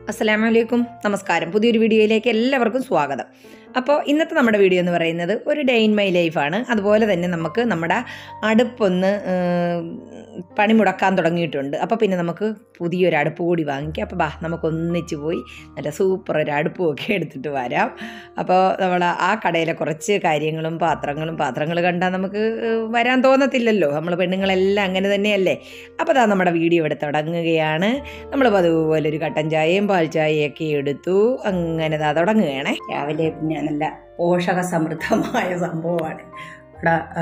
അസ്സലാമു അലൈക്കും നമസ്കാരം പുതിയൊരു വീഡിയോയിലേക്ക് എല്ലാവർക്കും സ്വാഗതം അപ്പോൾ ഇന്നത്തെ നമ്മുടെ വീഡിയോ എന്ന് പറയുന്നത് ഒരു ഡേ ഇൻ മൈ ലൈഫാണ് അതുപോലെ തന്നെ നമുക്ക് നമ്മുടെ അടുപ്പൊന്ന് ഏം, പണി മുടക്കാൻ തുടങ്ങിയിട്ടുണ്ട് അപ്പോൾ പിന്നെ നമുക്ക് പുതിയൊരു അടുപ്പ് കൂടി വാങ്ങിക്കാം അപ്പോൾ ബാ നമുക്കൊന്നിച്ച് പോയി നല്ല സൂപ്പർ ഒരു അടുപ്പും ഒക്കെ എടുത്തിട്ട് വരാം അപ്പോൾ നമ്മൾ ആ കടയിലെ കുറച്ച് കാര്യങ്ങളും പാത്രങ്ങളും പാത്രങ്ങൾ കണ്ടാൽ നമുക്ക് ഏഹ്, വരാൻ തോന്നത്തില്ലല്ലോ നമ്മൾ പെണ്ണുങ്ങളെല്ലാം അങ്ങനെ തന്നെയല്ലേ അപ്പോൾ അതാ നമ്മുടെ വീഡിയോ ഇവിടെ തുടങ്ങുകയാണ് നമ്മൾ അതുപോലെ ഒരു കട്ടൻ ചായയും പാൽ ചായയൊക്കെ എടുത്തു അങ്ങനെ ദാ തുടങ്ങുകയാണേ രാവിലെ പിന്നെ നല്ല പോഷക സമൃദ്ധമായ സംഭവമാണ് ഇവിടെ ആ,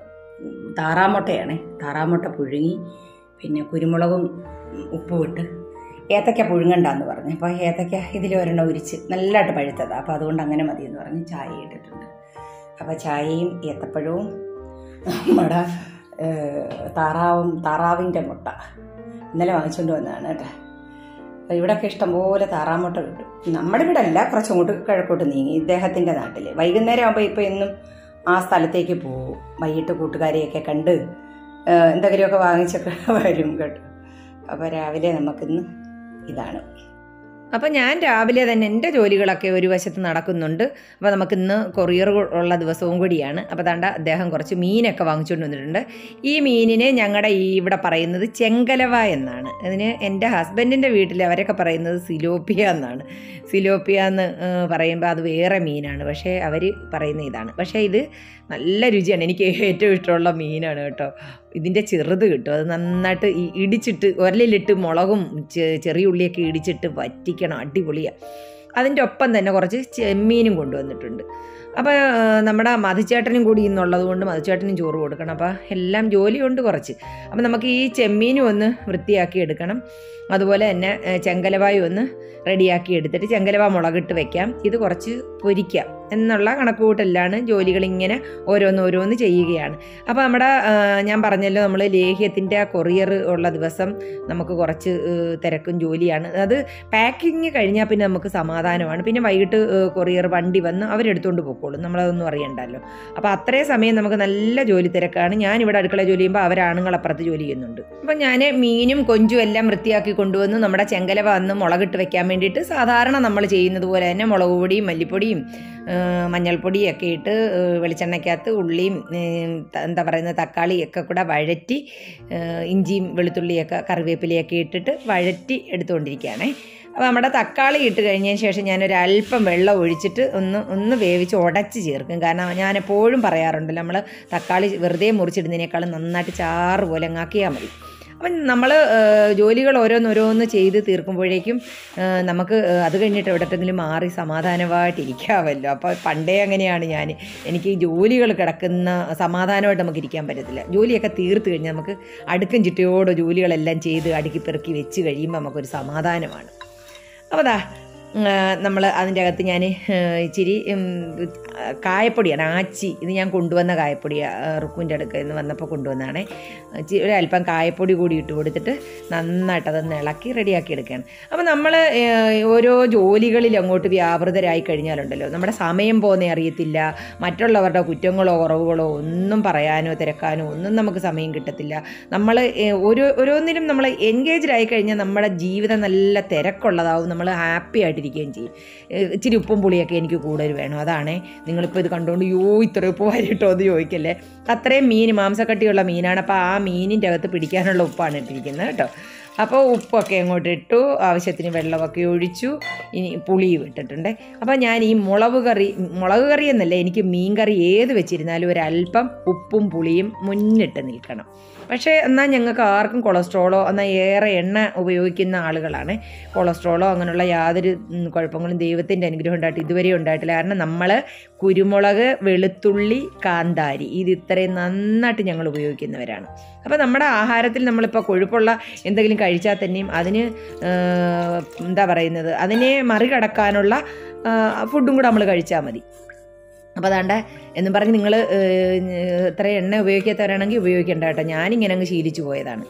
താറാമുട്ടയാണ് താറാമുട്ട പുഴുങ്ങി പിന്നെ കുരുമുളകും ഉപ്പും ഇട്ട് ഏത്തക്ക പുഴുങ്ങണ്ടെന്ന് പറഞ്ഞു അപ്പോൾ ഏത്തക്ക ഇതിൽ ഒരെണ്ണം ഉരിച്ച് നല്ലതായിട്ട് പഴുത്തതാണ് അപ്പോൾ അതുകൊണ്ട് അങ്ങനെ മതി എന്ന് പറഞ്ഞ് ചായ ഇട്ടിട്ടുണ്ട് അപ്പോൾ ചായയും ഏത്തപ്പഴവും നമ്മുടെ ഏ, താറാവും താറാവിൻ്റെ മുട്ട ഇന്നലെ വാങ്ങിച്ചുകൊണ്ട് വന്നതാണ് കേട്ടോ അപ്പോൾ ഇവിടെയൊക്കെ ഇഷ്ടംപോലെ താറാമുട്ട കിട്ടും നമ്മുടെ ഇവിടെ അല്ല കുറച്ചങ്ങോട്ട് കിഴക്കോട്ട് നീങ്ങി ഇദ്ദേഹത്തിൻ്റെ നാട്ടിൽ വൈകുന്നേരം ആകുമ്പോൾ ഇപ്പോൾ എന്നും ആ സ്ഥലത്തേക്ക് പോകും വൈകിട്ട് കൂട്ടുകാരെയൊക്കെ കണ്ട് ആ, എന്തെങ്കിലുമൊക്കെ വാങ്ങിച്ചൊക്കെ വരും കേട്ടോ അപ്പോൾ രാവിലെ നമുക്കിന്ന് ഇതാണ് അപ്പോൾ ഞാൻ രാവിലെ തന്നെ എൻ്റെ ജോലികളൊക്കെ ഒരു വശത്ത് നടക്കുന്നുണ്ട് അപ്പോൾ നമുക്കിന്ന് കൊറിയർ ഉള്ള ദിവസവും കൂടിയാണ് അപ്പോൾ ദാണ്ട അദ്ദേഹം കുറച്ച് മീനൊക്കെ വാങ്ങിച്ചുകൊണ്ട് വന്നിട്ടുണ്ട് ഈ മീനിനെ ഞങ്ങളുടെ ഈ ഇവിടെ പറയുന്നത് ചെങ്കലവ എന്നാണ് അതിന് എൻ്റെ ഹസ്ബൻഡിൻ്റെ വീട്ടിൽ അവരൊക്കെ പറയുന്നത് സിലോപ്പിയ എന്നാണ് സിലോപ്പിയ എന്ന് ഏഹ്, പറയുമ്പോൾ അത് വേറെ മീനാണ് പക്ഷേ അവർ പറയുന്ന ഇതാണ് പക്ഷേ ഇത് നല്ല രുചിയാണ് എനിക്ക് ഏറ്റവും ഇഷ്ടമുള്ള മീനാണ് കേട്ടോ ഇതിൻ്റെ ചെറുത് കിട്ടും അത് നന്നായിട്ട് ഈ ഇടിച്ചിട്ട് ഉരലിലിട്ട് മുളകും ചെ- ചെറിയ ഉള്ളിയൊക്കെ ഇടിച്ചിട്ട് വറ്റിക്കണം അടിപൊളിയാണ് അതിൻ്റെ ഒപ്പം തന്നെ കുറച്ച് ചെമ്മീനും കൊണ്ടുവന്നിട്ടുണ്ട് അപ്പോൾ നമ്മുടെ മധുചേട്ടനും കൂടി ഇന്നുള്ളത് കൊണ്ട് മധുചേട്ടനും ചോറ് കൊടുക്കണം അപ്പോൾ എല്ലാം ജോലിയുണ്ട് കുറച്ച് അപ്പോൾ നമുക്ക് ഈ ചെമ്മീനും ഒന്ന് വൃത്തിയാക്കി എടുക്കണം അതുപോലെ തന്നെ ഏഹ്, ചെങ്കലവായും ഒന്ന് റെഡിയാക്കി എടുത്തിട്ട് ചെങ്കലവ മുളകിട്ട് വെക്കാം ഇത് കുറച്ച് പൊരിക്കാം എന്നുള്ള കണക്കുകൂട്ടലാണ് ജോലികൾ ഇങ്ങനെ ഓരോന്ന് ഓരോന്ന് ചെയ്യുകയാണ് അപ്പോൾ നമ്മുടെ ആ, ഞാൻ പറഞ്ഞല്ലോ നമ്മൾ ലേഹ്യത്തിൻ്റെ ആ കൊറിയർ ഉള്ള ദിവസം നമുക്ക് കുറച്ച് ഏഹ്, തിരക്കും ജോലിയാണ് അത് പാക്കിങ് കഴിഞ്ഞാൽ പിന്നെ നമുക്ക് സമാധാനമാണ് പിന്നെ വൈകിട്ട് ഏഹ്, കൊറിയർ വണ്ടി വന്ന് അവരെടുത്തുകൊണ്ട് പോയിക്കോളും നമ്മളതൊന്നും അറിയണ്ടല്ലോ അപ്പോൾ അത്രയും സമയം നമുക്ക് നല്ല ജോലി തിരക്കാണ് ഞാൻ ഇവിടെ അടുക്കള ജോലി ചെയ്യുമ്പോൾ അവരാണുങ്ങൾ അപ്പുറത്ത് ജോലി ചെയ്യുന്നുണ്ട് അപ്പോൾ ഞാൻ മീനും കൊഞ്ചും എല്ലാം വൃത്തിയാക്കി കൊണ്ടുവന്ന് നമ്മുടെ ചെങ്കലവ വന്ന് മുളകിട്ട് വെക്കാൻ വേണ്ടിയിട്ട് സാധാരണ നമ്മൾ ചെയ്യുന്നത് പോലെ തന്നെ മുളക് പൊടിയും മല്ലിപ്പൊടിയും ഏഹ് മഞ്ഞൾപ്പൊടിയൊക്കെ ഇട്ട് ഏഹ് വെളിച്ചെണ്ണയ്ക്കകത്ത് ഉള്ളിയും ഏഹ് ത- എന്താ പറയുന്നത് തക്കാളിയൊക്കെ കൂടെ വഴറ്റി ഏഹ് ഇഞ്ചിയും വെളുത്തുള്ളിയൊക്കെ കറിവേപ്പിലയൊക്കെ ഇട്ടിട്ട് വഴറ്റി എടുത്തുകൊണ്ടിരിക്കുകയാണേ അപ്പോൾ നമ്മുടെ തക്കാളി ഇട്ട് കഴിഞ്ഞതിന് ശേഷം ഞാനൊരു അല്പം വെള്ളം ഒഴിച്ചിട്ട് ഒന്ന് ഒന്ന് വേവിച്ച് ഉടച്ച് ചേർക്കും കാരണം ഞാൻ എപ്പോഴും പറയാറുണ്ടല്ലോ നമ്മൾ തക്കാളി വെറുതെ മുറിച്ചിടുന്നതിനേക്കാളും നന്നായിട്ട് ചാറ് പോലെ അങ്ങാക്കിയാൽ മതി അപ്പം നമ്മൾ ജോലികൾ ഓരോന്നോരോന്ന് ചെയ്ത് തീർക്കുമ്പോഴേക്കും ആ, നമുക്ക് ആ, അത് കഴിഞ്ഞിട്ട് എവിടെട്ടെങ്കിലും മാറി സമാധാനമായിട്ട് ഇരിക്കാമല്ലോ അപ്പോൾ പണ്ടേ അങ്ങനെയാണ് ഞാൻ എനിക്ക് ഈ ജോലികൾ കിടക്കുന്ന സമാധാനമായിട്ട് നമുക്ക് ഇരിക്കാൻ പറ്റത്തില്ല ജോലിയൊക്കെ തീർത്ത് കഴിഞ്ഞാൽ നമുക്ക് അടുക്കും ചിട്ടയോടെ ജോലികളെല്ലാം ചെയ്ത് അടുക്കി പെറുക്കി വെച്ച് കഴിയുമ്പോൾ നമുക്കൊരു സമാധാനമാണ് അപ്പോൾ ദാ നമ്മൾ അതിൻ്റെ അകത്ത് ഞാൻ ഇച്ചിരി ഉം, കായപ്പൊടിയാണ് ആച്ചി ഇത് ഞാൻ കൊണ്ടുവന്ന കായപ്പൊടിയാണ് റുക്കുവിൻ്റെ അടുക്കൽ നിന്ന് വന്നപ്പോൾ കൊണ്ടുവന്നതാണ് ഇച്ചിരി ഒരല്പം കായപ്പൊടി കൂടി ഇട്ട് കൊടുത്തിട്ട് നന്നായിട്ട് അതൊന്ന് ഇളക്കി റെഡിയാക്കി എടുക്കുകയാണ് അപ്പോൾ നമ്മൾ ഓരോ ജോലികളിൽ അങ്ങോട്ട് വ്യാപൃതരായി കഴിഞ്ഞാലുണ്ടല്ലോ നമ്മുടെ സമയം പോകുന്നേ അറിയത്തില്ല മറ്റുള്ളവരുടെ കുറ്റങ്ങളോ കുറവുകളോ ഒന്നും പറയാനോ തിരക്കാനോ ഒന്നും നമുക്ക് സമയം കിട്ടത്തില്ല നമ്മൾ ഓരോ ഓരോന്നിലും നമ്മൾ എൻഗേജ്ഡ് ആയി കഴിഞ്ഞാൽ നമ്മുടെ ജീവിതം നല്ല തിരക്കുള്ളതാവും നമ്മൾ ഹാപ്പി ആയിട്ടിരിക്കുകയും ചെയ്യും ഏഹ് ഇച്ചിരി ഉപ്പും പുളിയൊക്കെ എനിക്ക് കൂടുതൽ വേണം അതാണേ നിങ്ങളിപ്പോൾ ഇത് കണ്ടുകൊണ്ട് യോ ഇത്ര ഉപ്പ് വരിട്ടോ എന്ന് ചോദിക്കല്ലേ അത്രയും മീൻ മാംസക്കട്ടിയുള്ള മീനാണ് അപ്പോൾ ആ മീനിൻ്റെ അകത്ത് പിടിക്കാനുള്ള ഉപ്പാണ് ഇട്ടിരിക്കുന്നത് കേട്ടോ അപ്പോൾ ഉപ്പൊക്കെ അങ്ങോട്ട് ഇട്ടു ആവശ്യത്തിന് വെള്ളമൊക്കെ ഒഴിച്ചു ഇനി പുളിയും ഇട്ടിട്ടുണ്ട് അപ്പോൾ ഞാൻ ഈ മുളക് കറി മുളക് കറി എന്നല്ല എനിക്ക് മീൻ കറി ഏത് വെച്ചിരുന്നാലും ഒരല്പം ഉപ്പും പുളിയും മുന്നിട്ട് നിൽക്കണം പക്ഷേ എന്നാൽ ഞങ്ങൾക്ക് ആർക്കും കൊളസ്ട്രോളോ എന്നാൽ ഏറെ എണ്ണ ഉപയോഗിക്കുന്ന ആളുകളാണ് കൊളസ്ട്രോളോ അങ്ങനെയുള്ള യാതൊരു ഉം, കുഴപ്പങ്ങളും ദൈവത്തിൻ്റെ അനുഗ്രഹം ഉണ്ടായിട്ട് ഇതുവരെ ഉണ്ടായിട്ടില്ല കാരണം നമ്മൾ കുരുമുളക് വെളുത്തുള്ളി കാന്താരി ഇത് ഇത്രയും നന്നായിട്ട് ഞങ്ങൾ ഉപയോഗിക്കുന്നവരാണ് അപ്പോൾ നമ്മുടെ ആഹാരത്തിൽ നമ്മളിപ്പോൾ കൊഴുപ്പുള്ള എന്തെങ്കിലും കഴിച്ചാൽ തന്നെയും അതിന് ആ, എന്താ പറയുന്നത് അതിനെ മറികടക്കാനുള്ള ആ, ഫുഡും കൂടെ നമ്മൾ കഴിച്ചാൽ മതി അപ്പോൾ അതാണ്ട് എന്നും പറഞ്ഞ് നിങ്ങൾ ഇത്ര എണ്ണ ഉപയോഗിക്കാത്തവരാണെങ്കിൽ ഉപയോഗിക്കേണ്ട കേട്ടോ ഞാനിങ്ങനെ അങ്ങ് ശീലിച്ചു പോയതാണ്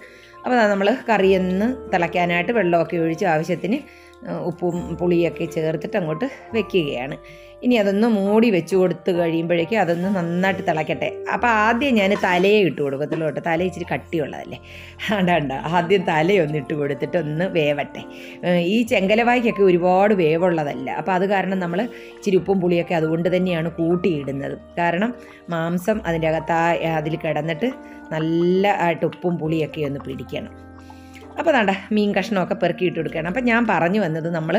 അപ്പോൾ നമ്മൾ കറിയൊന്ന് തിളയ്ക്കാനായിട്ട് വെള്ളമൊക്കെ ഒഴിച്ച് ആവശ്യത്തിന് ആ, ഉപ്പും പുളിയൊക്കെ ചേർത്തിട്ട് അങ്ങോട്ട് വെക്കുകയാണ് ഇനി അതൊന്ന് മൂടി വെച്ച് കൊടുത്ത് കഴിയുമ്പോഴേക്കും അതൊന്ന് നന്നായിട്ട് തിളയ്ക്കട്ടെ അപ്പോൾ ആദ്യം ഞാൻ തലയെ ഇട്ട് കൊടുക്കത്തുള്ളൂ കേട്ടോ തല ഇച്ചിരി കട്ടിയുള്ളതല്ലേ ആണ്ടാണ്ട ആദ്യം തലയൊന്ന് ഇട്ട് കൊടുത്തിട്ട് ഒന്ന് വേവട്ടെ ഏഹ് ഈ ചെങ്കലവായ്ക്കൊക്കെ ഒരുപാട് വേവുള്ളതല്ല അപ്പോൾ അത് കാരണം നമ്മൾ ഇച്ചിരി ഉപ്പും പുളിയൊക്കെ അതുകൊണ്ട് തന്നെയാണ് കൂട്ടിയിടുന്നത് കാരണം മാംസം അതിൻ്റെ അകത്ത് ആ അതിൽ കിടന്നിട്ട് നല്ല ആയിട്ട് ഉപ്പും പുളിയൊക്കെ ഒന്ന് പിടിക്കണം അപ്പോൾ വേണ്ട മീൻ കഷ്ണമൊക്കെ പെറുക്കിയിട്ട് കൊടുക്കണം അപ്പം ഞാൻ പറഞ്ഞു വന്നത് നമ്മൾ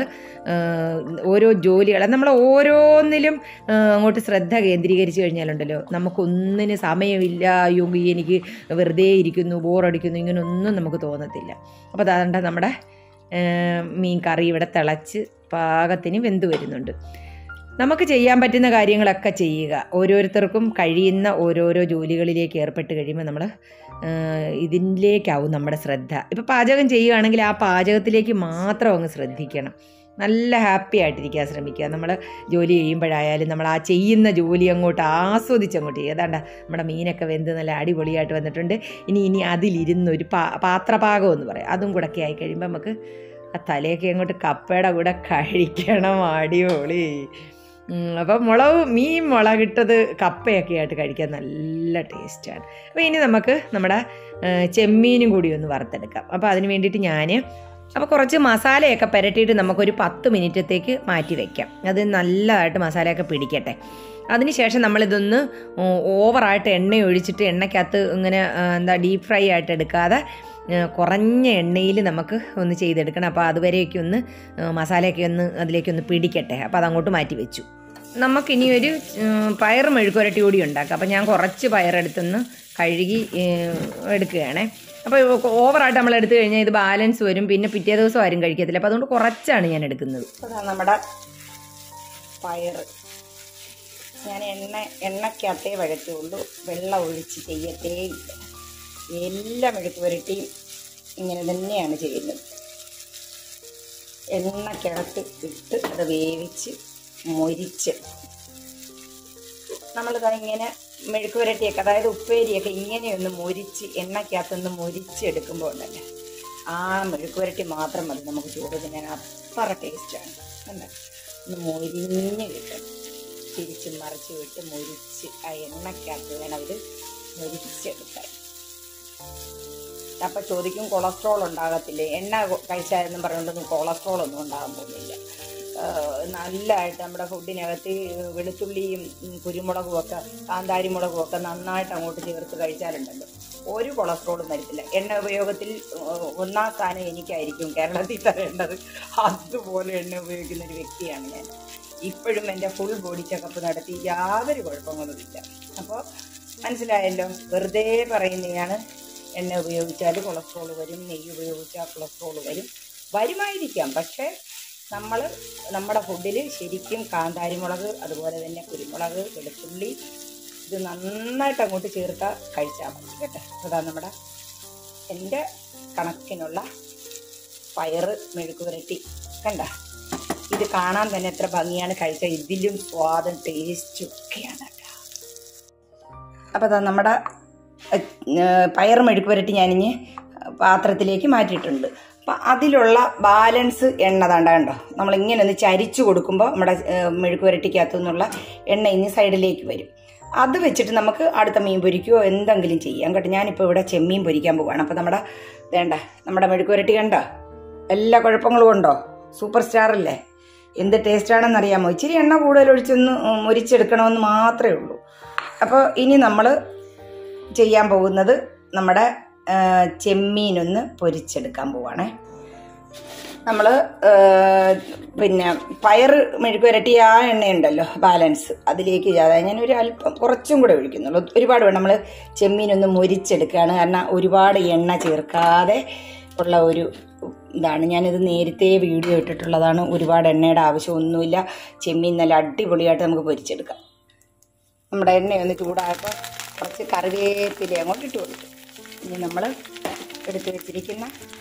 ഓരോ ജോലികൾ നമ്മൾ ഓരോന്നിലും ആ, അങ്ങോട്ട് ശ്രദ്ധ കേന്ദ്രീകരിച്ച് കഴിഞ്ഞാലുണ്ടല്ലോ നമുക്കൊന്നിന് സമയമില്ല അയ്യോ ഈ എനിക്ക് വെറുതെ ഇരിക്കുന്നു ബോറടിക്കുന്നു ഇങ്ങനൊന്നും നമുക്ക് തോന്നത്തില്ല അപ്പോൾ അതാണ്ട് നമ്മുടെ ആ, മീൻ കറി ഇവിടെ തിളച്ച് പാകത്തിന് വെന്ത് വരുന്നുണ്ട് നമുക്ക് ചെയ്യാൻ പറ്റുന്ന കാര്യങ്ങളൊക്കെ ചെയ്യുക ഓരോരുത്തർക്കും കഴിയുന്ന ഓരോരോ ജോലികളിലേക്ക് ഏർപ്പെട്ട് കഴിയുമ്പോൾ നമ്മൾ ഇതിലേക്കാവും നമ്മുടെ ശ്രദ്ധ ഇപ്പോൾ പാചകം ചെയ്യുകയാണെങ്കിൽ ആ പാചകത്തിലേക്ക് മാത്രം അങ്ങ് ശ്രദ്ധിക്കണം നല്ല ഹാപ്പി ആയിട്ടിരിക്കാൻ ശ്രമിക്കുക നമ്മൾ ജോലി ചെയ്യുമ്പോഴായാലും നമ്മൾ ആ ചെയ്യുന്ന ജോലി അങ്ങോട്ട് ആസ്വദിച്ച് അങ്ങോട്ട് ചെയ്യുക അതാണ്ട നമ്മുടെ മീനൊക്കെ വെന്ത് നല്ല അടിപൊളിയായിട്ട് വന്നിട്ടുണ്ട് ഇനി ഇനി അതിലിരുന്ന് ഒരു പാ പാത്രപാകം എന്ന് പറയാം അതും കൂടെ ഒക്കെ ആയി കഴിയുമ്പോൾ നമുക്ക് ആ തലയൊക്കെ അങ്ങോട്ട് കപ്പയുടെ കൂടെ കഴിക്കണം അടിപൊളി ഉം, അപ്പം മുളക് മീൻ മുളകിട്ടത് കപ്പയൊക്കെ ആയിട്ട് കഴിക്കാൻ നല്ല ടേസ്റ്റാണ് അപ്പോൾ ഇനി നമുക്ക് നമ്മുടെ ആ, ചെമ്മീനും കൂടി ഒന്ന് വറുത്തെടുക്കാം അപ്പോൾ അതിന് വേണ്ടിയിട്ട് ഞാൻ അപ്പോൾ കുറച്ച് മസാലയൊക്കെ പുരട്ടിയിട്ട് നമുക്കൊരു പത്ത് മിനിറ്റത്തേക്ക് മാറ്റി വയ്ക്കാം അത് നല്ലതായിട്ട് മസാലയൊക്കെ പിടിക്കട്ടെ അതിനുശേഷം നമ്മളിതൊന്ന് ഓ- ഓവറായിട്ട് എണ്ണ ഒഴിച്ചിട്ട് എണ്ണയ്ക്കകത്ത് ഇങ്ങനെ ആ, എന്താ ഡീപ്പ് ഫ്രൈ ആയിട്ട് എടുക്കാതെ ആ, കുറഞ്ഞ എണ്ണയിൽ നമുക്ക് ഒന്ന് ചെയ്തെടുക്കണം അപ്പോൾ അതുവരെയൊക്കെ ഒന്ന് ആ, മസാലയൊക്കെ ഒന്ന് അതിലേക്കൊന്ന് പിടിക്കട്ടെ അപ്പോൾ അതങ്ങോട്ട് മാറ്റി വെച്ചു നമുക്കിനി ഒരു ഉം, പയർ മെഴുക്കുരട്ടി കൂടി ഉണ്ടാക്കാം അപ്പോൾ ഞാൻ കുറച്ച് പയറെടുത്തൊന്ന് കഴുകി ഏഹ്, എടുക്കുകയാണേ അപ്പോൾ ഓവറായിട്ട് നമ്മൾ എടുത്തു കഴിഞ്ഞാൽ ഇത് ബാലൻസ് വരും പിന്നെ പിറ്റേ ദിവസം ആരും കഴിക്കത്തില്ല അപ്പോൾ അതുകൊണ്ട് കുറച്ചാണ് ഞാൻ എടുക്കുന്നത് അതാ നമ്മുടെ പയറ് ഞാൻ എണ്ണ എണ്ണയ്ക്കകത്തേ വഴറ്റുള്ളൂ വെള്ളം ഒഴിച്ച് ചെയ്യത്തേ ഇല്ല എല്ലാ മെഴുക്ക് പുരട്ടിയും ഇങ്ങനെ തന്നെയാണ് ചെയ്യുന്നത് എണ്ണയ്ക്കകത്ത് ഇട്ട് അത് വേവിച്ച് മൊരിച്ച് നമ്മളിതാ ഇങ്ങനെ മെഴുക്ക് പുരട്ടിയൊക്കെ അതായത് ഉപ്പേരിയൊക്കെ ഇങ്ങനെയൊന്ന് മൊരിച്ച് എണ്ണയ്ക്കകത്തൊന്ന് മൊരിച്ചെടുക്കുമ്പോൾ ഉണ്ടല്ലോ ആ മെഴുക്ക് പുരട്ടി മാത്രം മതി നമുക്ക് ചോറ് തിന്നാൻ അത്ര ടേസ്റ്റാണ് കണ്ടോ ഒന്ന് മൊരിഞ്ഞ് കിട്ടും തിരിച്ച് മറിച്ച് വിട്ട് മൊരിച്ച് ആ എണ്ണയ്ക്കകത്ത് വേണം ഇത് മൊരിച്ചെടുക്കാൻ അപ്പം ചോദിക്കും കൊളസ്ട്രോൾ ഉണ്ടാകത്തില്ലേ എണ്ണ കഴിച്ചാലെന്നും പറഞ്ഞുകൊണ്ടൊന്നും കൊളസ്ട്രോൾ ഒന്നും ഉണ്ടാകാൻ പോകുന്നില്ല ആഹ് നല്ലതായിട്ട് നമ്മുടെ ഫുഡിനകത്ത് വെളുത്തുള്ളിയും ഉം, കുരുമുളകും ഒക്കെ കാന്താരി മുളകും ഒക്കെ നന്നായിട്ട് അങ്ങോട്ട് ചേർത്ത് കഴിച്ചാലുണ്ടല്ലോ ഒരു കൊളസ്ട്രോളും വരത്തില്ല എണ്ണ ഉപയോഗത്തിൽ ആഹ്, ഒന്നാം സ്ഥാനം എനിക്കായിരിക്കും കേരളത്തിൽ തരേണ്ടത് അതുപോലെ എണ്ണ ഉപയോഗിക്കുന്ന ഒരു വ്യക്തിയാണ് ഞാൻ ഇപ്പോഴും എൻ്റെ ഫുൾ ബോഡി ചെക്കപ്പ് നടത്തി യാതൊരു കുഴപ്പങ്ങളുമില്ല അപ്പോൾ മനസ്സിലായല്ലോ വെറുതെ പറയുന്നതാണ് എണ്ണ ഉപയോഗിച്ചാൽ കൊളസ്ട്രോൾ വരും നെയ്യ് ഉപയോഗിച്ചാൽ കൊളസ്ട്രോൾ വരും വരുമായിരിക്കാം പക്ഷേ നമ്മൾ നമ്മുടെ ഫുഡിൽ ശരിക്കും കാന്താരിമുളക് അതുപോലെ തന്നെ കുരുമുളക് വെളുത്തുള്ളി ഇത് നന്നായിട്ട് അങ്ങോട്ട് ചേർത്ത് കഴിച്ചാൽ മതി കേട്ടോ അതാ നമ്മുടെ എൻ്റെ കണക്കിനുള്ള പയറ് മെഴുക്ക് പുരട്ടി കണ്ട ഇത് കാണാൻ തന്നെ എത്ര ഭംഗിയാണ് കഴിച്ചാൽ ഇതിലും സ്വാദും ടേസ്റ്റും ഒക്കെയാണ് കേട്ടോ അപ്പോൾ അതാ നമ്മുടെ ഏഹ്, പയർ മെഴുക്ക് പുരട്ടി ഞാനിഞ്ഞ് പാത്രത്തിലേക്ക് മാറ്റിയിട്ടുണ്ട് അപ്പം അതിലുള്ള ബാലൻസ് എണ്ണ താണ്ട കണ്ടോ നമ്മളിങ്ങനെ ഒന്ന് ചരിച്ചു കൊടുക്കുമ്പോൾ നമ്മുടെ ഏഹ്, മെഴുക്ക് പുരട്ടിക്കകത്തു നിന്നുള്ള എണ്ണ ഇനി സൈഡിലേക്ക് വരും അത് വെച്ചിട്ട് നമുക്ക് അടുത്ത മീൻ പൊരിക്കുകയോ എന്തെങ്കിലും ചെയ്യാം കേട്ടോ ഞാനിപ്പോൾ ഇവിടെ ചെമ്മീൻ പൊരിക്കാൻ പോവാണ് അപ്പോൾ നമ്മുടെ വേണ്ട നമ്മുടെ മെഴുക്ക് പുരട്ടി കണ്ടോ എല്ലാ കുഴപ്പങ്ങളും ഉണ്ടോ സൂപ്പർ സ്റ്റാർ അല്ലേ എന്ത് ടേസ്റ്റാണെന്ന് അറിയാമോ ഇച്ചിരി എണ്ണ കൂടുതൽ ഒഴിച്ചൊന്ന് ഉം, മൊരിച്ചെടുക്കണമെന്ന് മാത്രമേ ഉള്ളൂ അപ്പോൾ ഇനി നമ്മൾ ചെയ്യാൻ പോകുന്നത് നമ്മുടെ ആ, ചെമ്മീനൊന്ന് പൊരിച്ചെടുക്കാൻ പോവാണേ നമ്മൾ പിന്നെ പയർ മെഴുക്ക് വരട്ടി ആ എണ്ണയുണ്ടല്ലോ ബാലൻസ് അതിലേക്ക് അതായത് ഞാൻ ഒരു അല്പം കുറച്ചും കൂടെ ഒഴിക്കുന്നുള്ളൂ ഒരുപാട് വേണം നമ്മൾ ചെമ്മീനൊന്ന് മൊരിച്ചെടുക്കുകയാണ് കാരണം ഒരുപാട് എണ്ണ ചേർക്കാതെ ഉള്ള ഒരു ഇതാണ് ഞാനിത് നേരത്തെ വീഡിയോ ഇട്ടിട്ടുള്ളതാണ് ഒരുപാട് എണ്ണയുടെ ആവശ്യമൊന്നുമില്ല ചെമ്മീൻ നല്ല അടിപൊളിയായിട്ട് നമുക്ക് പൊരിച്ചെടുക്കാം നമ്മുടെ എണ്ണയൊന്ന് ചൂടായപ്പോൾ കുറച്ച് കറിവേപ്പില അങ്ങോട്ട് ഇട്ട് കൊടുക്കും ഇനി നമ്മൾ എടുത്ത് വെച്ചിരിക്കുന്ന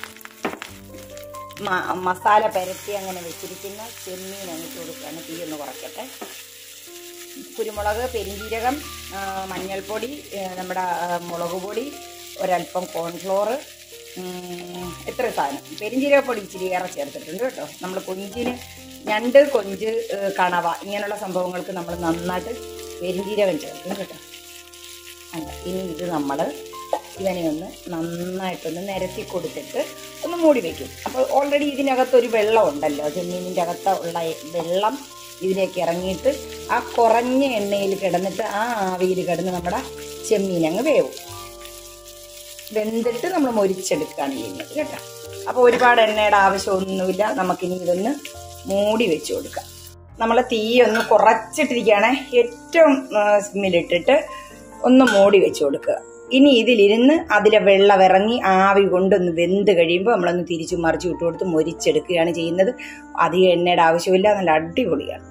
മ- മസാല പുരട്ടി അങ്ങനെ വെച്ചിരിക്കുന്ന ചെമ്മീൻ അങ്ങോട്ട് കൊടുക്കുകയാണ് തീ ഒന്ന് കുറയ്ക്കട്ടെ കുരുമുളക് പെരിഞ്ജീരകം ആ, മഞ്ഞൾപ്പൊടി ആ, നമ്മുടെ ആ, മുളക് പൊടി ഒരല്പം കോൺഫ്ലോർ ഉം, എത്ര സാധനം പെരിഞ്ചീരകപ്പൊടി ഇച്ചിരി ഏറെ ചേർത്തിട്ടുണ്ട് കേട്ടോ നമ്മൾ കൊഞ്ചിന് ഞണ്ട് കൊഞ്ച് ഏഹ്, കണവ ഇങ്ങനെയുള്ള സംഭവങ്ങൾക്ക് നമ്മൾ നന്നായിട്ട് പെരിഞ്ചീരകം ചേർക്കും കേട്ടോ അല്ല ഇനി ഇത് നമ്മൾ ഇവനെ ഒന്ന് നന്നായിട്ടൊന്ന് നിരത്തി കൊടുത്തിട്ട് ഒന്ന് മൂടി വയ്ക്കും അപ്പോൾ ഓൾറെഡി ഇതിനകത്തൊരു വെള്ളം ഉണ്ടല്ലോ ചെമ്മീനിൻ്റെ അകത്ത് ഉള്ള വെള്ളം ഇതിലേക്ക് ഇറങ്ങിയിട്ട് ആ കുറഞ്ഞ എണ്ണയിൽ കിടന്നിട്ട് ആ ആവിയിൽ കിടന്ന് നമ്മുടെ ചെമ്മീൻ അങ്ങ് വേവും വെന്തിട്ട് നമ്മൾ മൊരിച്ചെടുക്കുകയാണ് ചെയ്യുന്നത് കേട്ടോ അപ്പോൾ ഒരുപാട് എണ്ണയുടെ ആവശ്യമൊന്നുമില്ല നമുക്കിനി ഇതൊന്ന് മൂടി വെച്ച് കൊടുക്കാം നമ്മൾ തീ ഒന്ന് കുറച്ചിട്ടിരിക്കുകയാണ് ഏറ്റവും സ്മില്ലിട്ടിട്ട് ഒന്ന് മൂടി വെച്ച് കൊടുക്കുക ഇനി ഇതിലിരുന്ന് അതിലെ വെള്ളം ഇറങ്ങി ആവി കൊണ്ടൊന്ന് വെന്ത് കഴിയുമ്പോൾ നമ്മളൊന്ന് തിരിച്ചു മറിച്ച് വിട്ട് കൊടുത്ത് മൊരിച്ചെടുക്കുകയാണ് ചെയ്യുന്നത് അധികം എണ്ണയുടെ ആവശ്യമില്ല നല്ല അടിപൊളിയാണ്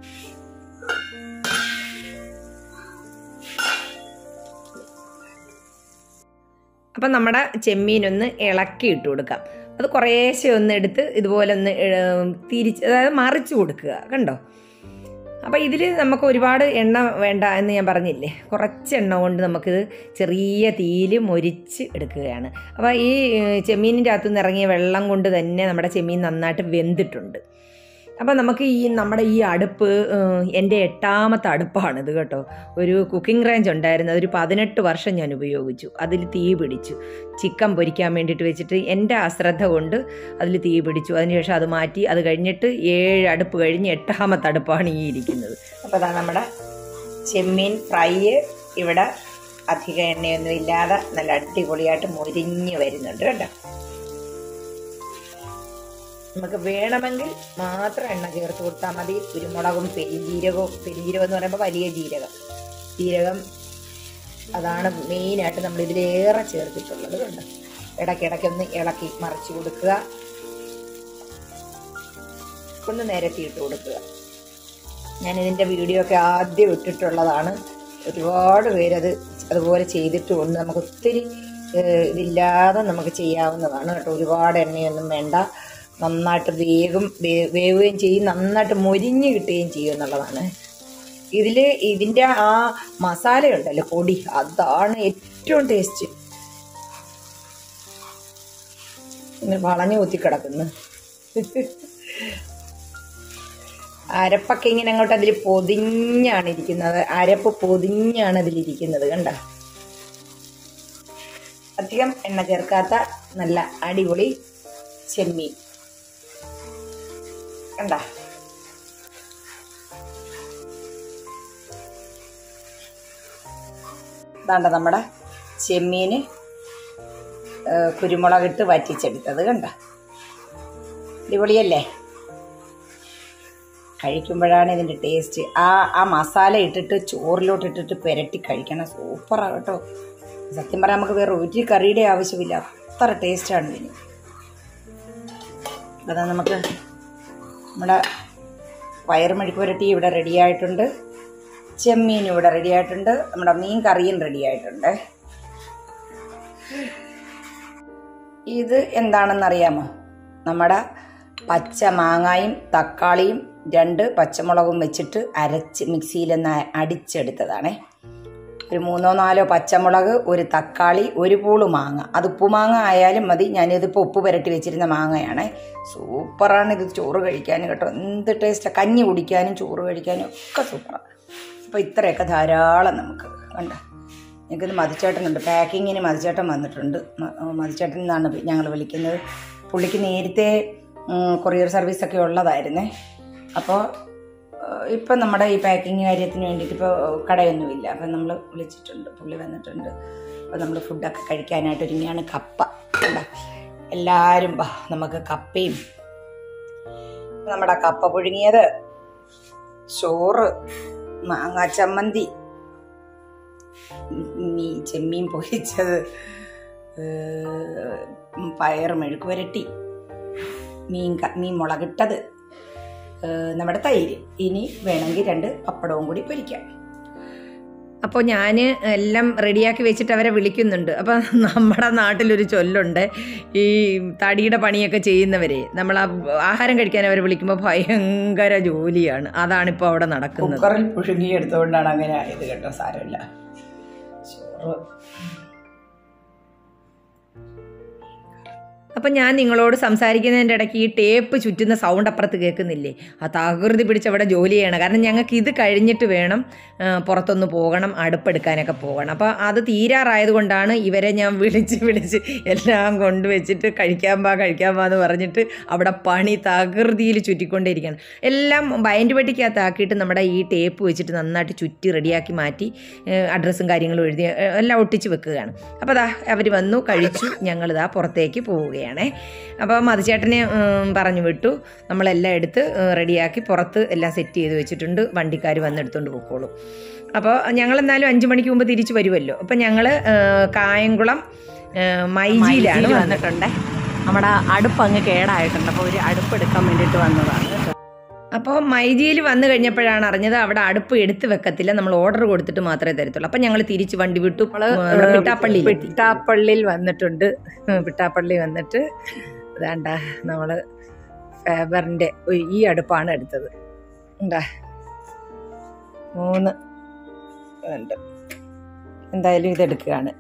അപ്പം നമ്മുടെ ചെമ്മീനൊന്ന് ഇളക്കി ഇട്ട് കൊടുക്കാം അത് കുറേശ്ശെ ഒന്ന് എടുത്ത് ഇതുപോലെ ഒന്ന് ഏഹ്, തിരിച്ച് അതായത് മറിച്ച് കൊടുക്കുക കണ്ടോ അപ്പോൾ ഇതിൽ നമുക്ക് ഒരുപാട് എണ്ണ വേണ്ട എന്ന് ഞാൻ പറഞ്ഞില്ലേ കുറച്ച് എണ്ണ കൊണ്ട് നമുക്കിത് ചെറിയ തീയിൽ മൊരിച്ച് എടുക്കുകയാണ് അപ്പോൾ ഈ ഏഹ്, ചെമ്മീനിൻ്റെ അകത്തു നിന്ന് ഇറങ്ങിയ വെള്ളം കൊണ്ട് തന്നെ നമ്മുടെ ചെമ്മീൻ നന്നായിട്ട് വെന്തിട്ടുണ്ട് അപ്പോൾ നമുക്ക് ഈ നമ്മുടെ ഈ അടുപ്പ് ഏഹ്, എൻ്റെ എട്ടാമത്തെ അടുപ്പാണിത് കേട്ടോ ഒരു കുക്കിംഗ് റേഞ്ച് ഉണ്ടായിരുന്നു അതൊരു പതിനെട്ട് വർഷം ഞാൻ ഉപയോഗിച്ചു അതിൽ തീ പിടിച്ചു ചിക്കൻ പൊരിക്കാൻ വേണ്ടിയിട്ട് വെച്ചിട്ട് എൻ്റെ അശ്രദ്ധ കൊണ്ട് അതിൽ തീ പിടിച്ചു അതിനുശേഷം അത് മാറ്റി അത് കഴിഞ്ഞിട്ട് ഏഴ് അടുപ്പ് കഴിഞ്ഞ് എട്ടാമത്തെ അടുപ്പാണ് ഈ ഇരിക്കുന്നത് അപ്പോൾ അതാ നമ്മുടെ ചെമ്മീൻ ഫ്രൈ ഇവിടെ അധികം എണ്ണയൊന്നും ഇല്ലാതെ നല്ല അടിപൊളിയായിട്ട് മൊരിഞ്ഞ് വരുന്നുണ്ട് കേട്ടോ നമുക്ക് വേണമെങ്കിൽ മാത്രം എണ്ണ ചേർത്ത് കൊടുത്താൽ മതി കുരുമുളകും പെരിഞ്ജീരകവും പെരിഞ്ജീരകം എന്ന് പറയുമ്പോൾ വലിയ ജീരകം ജീരകം അതാണ് മെയിനായിട്ട് നമ്മൾ ഇതിലേറെ ചേർത്തിട്ടുള്ളത് കണ്ടോ ഇടയ്ക്കിടയ്ക്കൊന്ന് ഇളക്കി മറിച്ച് കൊടുക്കുക ഒന്ന് നിരത്തിയിട്ട് കൊടുക്കുക ഞാൻ ഇതിൻ്റെ വീഡിയോ ഒക്കെ ആദ്യം ഇട്ടിട്ടുള്ളതാണ് ഒരുപാട് പേരത് അതുപോലെ ചെയ്തിട്ടുമുണ്ട് നമുക്ക് ഒത്തിരി ഏഹ്, ഇതില്ലാതെ നമുക്ക് ചെയ്യാവുന്നതാണ് കേട്ടോ ഒരുപാട് എണ്ണയൊന്നും വേണ്ട നന്നായിട്ട് വേഗം വേ- വേവുകയും ചെയ്യും നന്നായിട്ട് മൊരിഞ്ഞ് കിട്ടുകയും ചെയ്യും എന്നുള്ളതാണ് ഇതിൽ ഇതിൻ്റെ ആ മസാല ഉണ്ടല്ലോ പൊടി അതാണ് ഏറ്റവും ടേസ്റ്റ് ഇങ്ങനെ വളഞ്ഞു കുത്തിക്കിടക്കുന്നു അരപ്പൊക്കെ ഇങ്ങനെ അങ്ങോട്ട് അതിൽ പൊതിഞ്ഞാണ് ഇരിക്കുന്നത് അരപ്പ് പൊതിഞ്ഞാണ് അതിലിരിക്കുന്നത് കണ്ട അധികം എണ്ണ ചേർക്കാത്ത നല്ല അടിപൊളി ചെമ്മീൻ കണ്ട ഇതാണ്ട നമ്മുടെ ചെമ്മീന് ഏഹ്, കുരുമുളകിട്ട് വറ്റിച്ചെടുത്തത് കണ്ട അടിപൊളിയല്ലേ കഴിക്കുമ്പോഴാണ് ഇതിൻ്റെ ടേസ്റ്റ് ആ ആ മസാല ഇട്ടിട്ട് ചോറിലോട്ട് ഇട്ടിട്ട് പുരട്ടി കഴിക്കണം സൂപ്പറാണ് കേട്ടോ സത്യം പറയാൻ നമുക്ക് വേറെ ഒരു കറിയുടെ ആവശ്യമില്ല അത്ര ടേസ്റ്റാണ് ഇതിന് അതാ നമുക്ക് നമ്മുടെ വയറുമെഴുക്ക് പുരട്ടി ഇവിടെ റെഡി ആയിട്ടുണ്ട് ചെമ്മീൻ ഇവിടെ റെഡി ആയിട്ടുണ്ട് നമ്മുടെ മീൻ കറിയും റെഡി ആയിട്ടുണ്ട് ഇത് എന്താണെന്ന് അറിയാമോ നമ്മുടെ പച്ച മാങ്ങായും തക്കാളിയും രണ്ട് പച്ചമുളകും വെച്ചിട്ട് അരച്ച് മിക്സിയിൽ നിന്ന് അടിച്ചെടുത്തതാണേ ഒരു മൂന്നോ നാലോ പച്ചമുളക് ഒരു തക്കാളി ഒരു പൂള് മാങ്ങ അത് ഉപ്പുമാങ്ങ ആയാലും മതി ഞാനിതിപ്പോൾ ഉപ്പ് പുരട്ടി വെച്ചിരുന്ന മാങ്ങയാണ് സൂപ്പറാണ് ഇത് ചോറ് കഴിക്കാനും കേട്ടോ എന്ത് ടേസ്റ്റാണ് കഞ്ഞി കുടിക്കാനും ചോറ് കഴിക്കാനും ഒക്കെ സൂപ്പറാണ് അപ്പോൾ ഇത്രയൊക്കെ ധാരാളം നമുക്ക് കണ്ട ഞങ്ങൾക്കിത് മതിച്ചേട്ടനുണ്ട് പാക്കിങ്ങിന് മതിച്ചേട്ടൻ വന്നിട്ടുണ്ട് മ- മതിച്ചേട്ടൻ എന്നാണ് ഞങ്ങൾ വിളിക്കുന്നത് പുള്ളിക്ക് നേരത്തെ ഉം, കൊറിയർ സർവീസൊക്കെ ഉള്ളതായിരുന്നേ അപ്പോൾ ഇപ്പം നമ്മുടെ ഈ പാക്കിങ് കാര്യത്തിന് വേണ്ടിയിട്ട് ഇപ്പോൾ കടയൊന്നുമില്ല അപ്പം നമ്മൾ വിളിച്ചിട്ടുണ്ട് പുള്ളി വന്നിട്ടുണ്ട് അപ്പോൾ നമ്മൾ ഫുഡൊക്കെ കഴിക്കാനായിട്ട് ഒരുങ്ങിയാണ് കപ്പ കണ്ടോ? എല്ലാവരും വാ നമുക്ക് കപ്പയും നമ്മുടെ കപ്പ പുഴുങ്ങിയത് ചോറ് മാങ്ങാ ചമ്മന്തി മീ ചെമ്മീൻ പൊരിച്ചത് ഏഹ്, പയർ മെഴുക്ക് പുരട്ടി മീൻ ക- മീൻ മുളകിട്ടത് ഏഹ്, നമ്മുടെ തൈര് ഇനി വേണമെങ്കിൽ രണ്ട് പപ്പടവും കൂടി പൊരിക്കാം അപ്പോൾ ഞാൻ എല്ലാം റെഡിയാക്കി വെച്ചിട്ട് അവരെ വിളിക്കുന്നുണ്ട് അപ്പോൾ നമ്മുടെ നാട്ടിലൊരു ചൊല്ലുണ്ട് ഈ തടിയുടെ പണിയൊക്കെ ചെയ്യുന്നവരെ നമ്മൾ ആ ആഹാരം കഴിക്കാൻ അവരെ വിളിക്കുമ്പോൾ ഭയങ്കര ജോലിയാണ് അതാണിപ്പോൾ അവിടെ നടക്കുന്നത് കുക്കറിൽ പുഴുങ്ങി എടുത്തുകൊണ്ടാണ് അങ്ങനെ ആയത് കേട്ടോ സാരമില്ല ചോറ് അപ്പം ഞാൻ നിങ്ങളോട് സംസാരിക്കുന്നതിൻ്റെ ഇടയ്ക്ക് ഈ ടേപ്പ് ചുറ്റുന്ന സൗണ്ട് അപ്പുറത്ത് കേൾക്കുന്നില്ലേ ആ തകൃതി പിടിച്ച് അവിടെ ജോലി ചെയ്യണം കാരണം ഞങ്ങൾക്ക് ഇത് കഴിഞ്ഞിട്ട് വേണം ആ, പുറത്തൊന്ന് പോകണം അടുപ്പെടുക്കാനൊക്കെ പോകണം അപ്പോൾ അത് തീരാറായത് കൊണ്ടാണ് ഇവരെ ഞാൻ വിളിച്ച് വിളിച്ച് എല്ലാം കൊണ്ടുവച്ചിട്ട് കഴിക്കാൻ പാ കഴിക്കാൻ പാ എന്ന് പറഞ്ഞിട്ട് അവിടെ പണി തകൃതിയിൽ ചുറ്റിക്കൊണ്ടേയിരിക്കുകയാണ് എല്ലാം ബൈൻഡ് പെട്ടിക്കകത്താക്കിയിട്ട് നമ്മുടെ ഈ ടേപ്പ് വെച്ചിട്ട് നന്നായിട്ട് ചുറ്റി റെഡിയാക്കി മാറ്റി അഡ്രസ്സും കാര്യങ്ങളും എഴുതി ഏ, എല്ലാം ഒട്ടിച്ച് വെക്കുകയാണ് അപ്പോൾ അതാ അവർ വന്നു കഴിച്ചു ഞങ്ങളിതാ പുറത്തേക്ക് പോവുകയാണേ അപ്പോൾ മതിച്ചേട്ടനെ ഉം, പറഞ്ഞു വിട്ടു നമ്മളെല്ലാം എടുത്ത് ഉം, റെഡിയാക്കി പുറത്ത് എല്ലാം സെറ്റ് ചെയ്ത് വെച്ചിട്ടുണ്ട് വണ്ടിക്കാർ വന്നെടുത്തുകൊണ്ട് പോയിക്കോളും അപ്പോൾ ഞങ്ങൾ എന്നാലും അഞ്ച് മണിക്ക് മുമ്പ് തിരിച്ചു വരുമല്ലോ അപ്പോൾ ഞങ്ങൾ കായംകുളം ഏ, മൈജിയിലാണ് മൈജിയിൽ വന്നത് വന്നിട്ടുണ്ട് നമ്മുടെ അടുപ്പ് അങ്ങ് കേടായിട്ടുണ്ട് അപ്പോൾ ഒരു അടുപ്പ് എടുക്കാൻ വേണ്ടിയിട്ട് വന്നതാണ് കേട്ടോ അപ്പോൾ മൈജിയിൽ വന്നു കഴിഞ്ഞപ്പോഴാണ് അറിഞ്ഞത് അവിടെ അടുപ്പ് എടുത്ത് വെക്കത്തില്ല നമ്മൾ ഓർഡർ കൊടുത്തിട്ട് മാത്രമേ തരത്തുള്ളൂ അപ്പം ഞങ്ങൾ തിരിച്ച് വണ്ടി വിട്ടു നമ്മുടെ പിട്ടാപ്പള്ളി പിട്ടാപ്പള്ളിയിൽ വന്നിട്ടുണ്ട് പിട്ടാപ്പള്ളി വന്നിട്ട് ഇതാണ്ട നമ്മൾ ഫേബറിൻ്റെ ഈ അടുപ്പാണ് എടുത്തത് എന്താ മൂന്ന് ഉണ്ട് എന്തായാലും ഇതെടുക്കുകയാണ്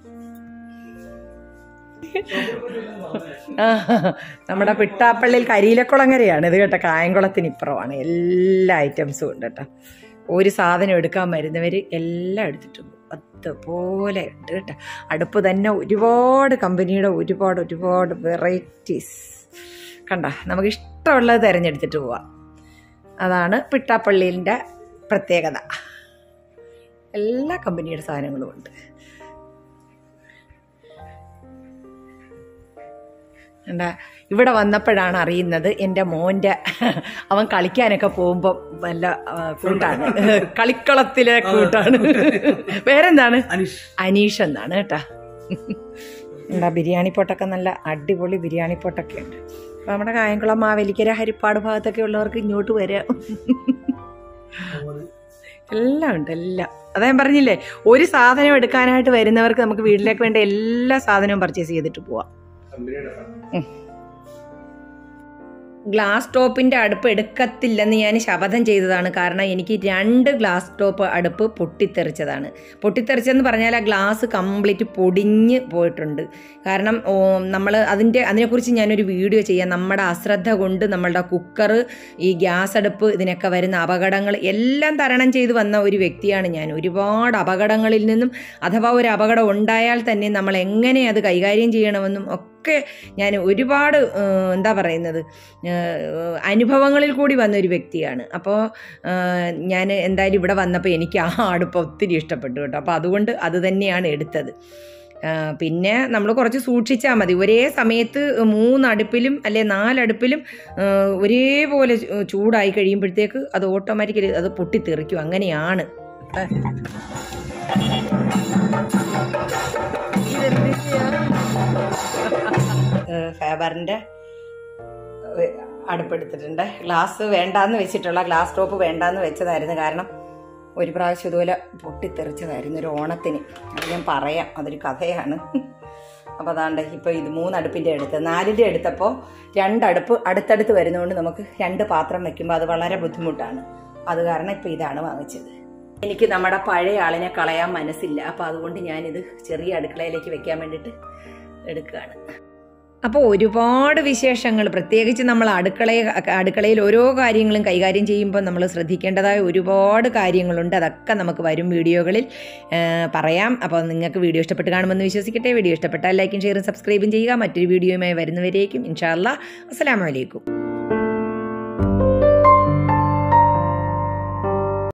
ആ, നമ്മുടെ പിട്ടാപ്പള്ളിയിൽ കരിയിലക്കുളങ്ങരയാണ് ഇത് കേട്ടോ കായംകുളത്തിന് ഇപ്പുറമാണ് എല്ലാ ഐറ്റംസും ഉണ്ട് കേട്ടോ ഒരു സാധനം എടുക്കാൻ വരുന്നവർ എല്ലാം എടുത്തിട്ടുണ്ട് അതുപോലെ ഉണ്ട് കേട്ടോ അടുപ്പ് തന്നെ ഒരുപാട് കമ്പനിയുടെ ഒരുപാട് ഒരുപാട് വെറൈറ്റീസ് കണ്ട നമുക്ക് ഇഷ്ടമുള്ളത് തിരഞ്ഞെടുത്തിട്ട് പോവാം അതാണ് പിട്ടാപ്പള്ളിയിൻ്റെ പ്രത്യേകത എല്ലാ കമ്പനിയുടെ സാധനങ്ങളും ഉണ്ട് എന്താ ഇവിടെ വന്നപ്പോഴാണ് അറിയുന്നത് എൻ്റെ മോൻ്റെ അവൻ കളിക്കാനൊക്കെ പോകുമ്പോൾ വല്ല ആ, കൂട്ടാണ് കളിക്കളത്തിലെ കൂട്ടാണ് വേറെന്താണ് അനീഷ് അനീഷ് എന്നാണ് കേട്ടാ എന്താ ബിരിയാണി പൊട്ടൊക്കെ നല്ല അടിപൊളി ബിരിയാണി പൊട്ടൊക്കെ ഉണ്ട് അപ്പോൾ നമ്മുടെ കായംകുളം മാവേലിക്കര ഹരിപ്പാട് ഭാഗത്തൊക്കെ ഉള്ളവർക്ക് ഇങ്ങോട്ട് വരാം എല്ലാം ഉണ്ട് എല്ലാം അതാ ഞാൻ പറഞ്ഞില്ലേ ഒരു സാധനം എടുക്കാനായിട്ട് വരുന്നവർക്ക് നമുക്ക് വീട്ടിലേക്ക് വേണ്ട എല്ലാ സാധനവും പർച്ചേസ് ചെയ്തിട്ട് പോവാം ഗ്ലാസ് ടോപ്പിൻ്റെ അടുപ്പ് എടുക്കത്തില്ലെന്ന് ഞാൻ ശപഥം ചെയ്തതാണ് കാരണം എനിക്ക് രണ്ട് ഗ്ലാസ് ടോപ്പ് അടുപ്പ് പൊട്ടിത്തെറിച്ചതാണ് പൊട്ടിത്തെറിച്ചെന്ന് പറഞ്ഞാൽ ആ ഗ്ലാസ് കംപ്ലീറ്റ് പൊടിഞ്ഞ് പോയിട്ടുണ്ട് കാരണം നമ്മൾ അതിൻ്റെ അതിനെക്കുറിച്ച് ഞാനൊരു വീഡിയോ ചെയ്യാം നമ്മുടെ അശ്രദ്ധ കൊണ്ട് നമ്മളുടെ കുക്കർ ഈ ഗ്യാസ് അടുപ്പ് ഇതിനൊക്കെ വരുന്ന അപകടങ്ങൾ എല്ലാം തരണം ചെയ്ത് വന്ന ഒരു വ്യക്തിയാണ് ഞാൻ ഒരുപാട് അപകടങ്ങളിൽ നിന്നും അഥവാ ഒരു അപകടം ഉണ്ടായാൽ തന്നെ നമ്മൾ എങ്ങനെ അത് കൈകാര്യം ചെയ്യണമെന്നും ഒക്കെ ഞാൻ ഒരുപാട് ഏഹ്, എന്താ പറയുന്നത് ഏഹ്, അനുഭവങ്ങളിൽ കൂടി വന്ന ഒരു വ്യക്തിയാണ് അപ്പോൾ ഞാൻ എന്തായാലും ഇവിടെ വന്നപ്പോൾ എനിക്ക് ആ അടുപ്പ് ഒത്തിരി ഇഷ്ടപ്പെട്ടു കേട്ടോ അപ്പോൾ അതുകൊണ്ട് അത് തന്നെയാണ് എടുത്തത് ആ, പിന്നെ നമ്മൾ കുറച്ച് സൂക്ഷിച്ചാൽ മതി ഒരേ സമയത്ത് മൂന്നടുപ്പിലും അല്ലെ നാലടുപ്പിലും ആ, ഒരേപോലെ ചൂ- ചൂടായി കഴിയുമ്പോഴത്തേക്ക് അത് ഓട്ടോമാറ്റിക്കലി അത് പൊട്ടിത്തെറിക്കും അങ്ങനെയാണ് ഫേബറിൻ്റെ അടുപ്പെടുത്തിട്ടുണ്ട് ഗ്ലാസ് വേണ്ടാന്ന് വെച്ചിട്ടുള്ള ഗ്ലാസ് ടോപ്പ് വേണ്ടാന്ന് വെച്ചതായിരുന്നു കാരണം ഒരു പ്രാവശ്യം ഇതുപോലെ പൊട്ടിത്തെറിച്ചതായിരുന്നു ഒരു ഓണത്തിന് അത് ഞാൻ പറയാം അതൊരു കഥയാണ് അപ്പോൾ അതാണ്ട് ഇപ്പോൾ ഇത് മൂന്നടുപ്പിൻ്റെ അടുത്ത് നാലിൻ്റെ എടുത്തപ്പോൾ രണ്ടടുപ്പ് അടുത്തടുത്ത് വരുന്നതുകൊണ്ട് നമുക്ക് രണ്ട് പാത്രം വെക്കുമ്പോൾ അത് വളരെ ബുദ്ധിമുട്ടാണ് അത് കാരണം ഇപ്പോൾ ഇതാണ് വാങ്ങിച്ചത് എനിക്ക് നമ്മുടെ പഴയ ആളിനെ കളയാൻ മനസ്സില്ല അപ്പോൾ അതുകൊണ്ട് ഞാനിത് ചെറിയ അടുക്കളയിലേക്ക് വെക്കാൻ വേണ്ടിയിട്ട് എടുക്കുകയാണ് അപ്പോൾ ഒരുപാട് വിശേഷങ്ങൾ പ്രത്യേകിച്ച് നമ്മൾ അടുക്കളയിൽ അടുക്കളയിൽ ഓരോ കാര്യങ്ങളും കൈകാര്യം ചെയ്യുമ്പോൾ നമ്മൾ ശ്രദ്ധിക്കേണ്ടതായ ഒരുപാട് കാര്യങ്ങളുണ്ട് അതൊക്കെ നമുക്ക് വരും വീഡിയോകളിൽ ആ, പറയാം അപ്പോൾ നിങ്ങൾക്ക് വീഡിയോ ഇഷ്ടപ്പെട്ട് കാണുമെന്ന് വിശ്വസിക്കട്ടെ വീഡിയോ ഇഷ്ടപ്പെട്ടാൽ ലൈക്കും ഷെയറും സബ്സ്ക്രൈബും ചെയ്യുക മറ്റൊരു വീഡിയോയുമായി വരുന്നവരേക്കും ഇൻഷാല്ലാ അസ്സലാമു അലൈക്കും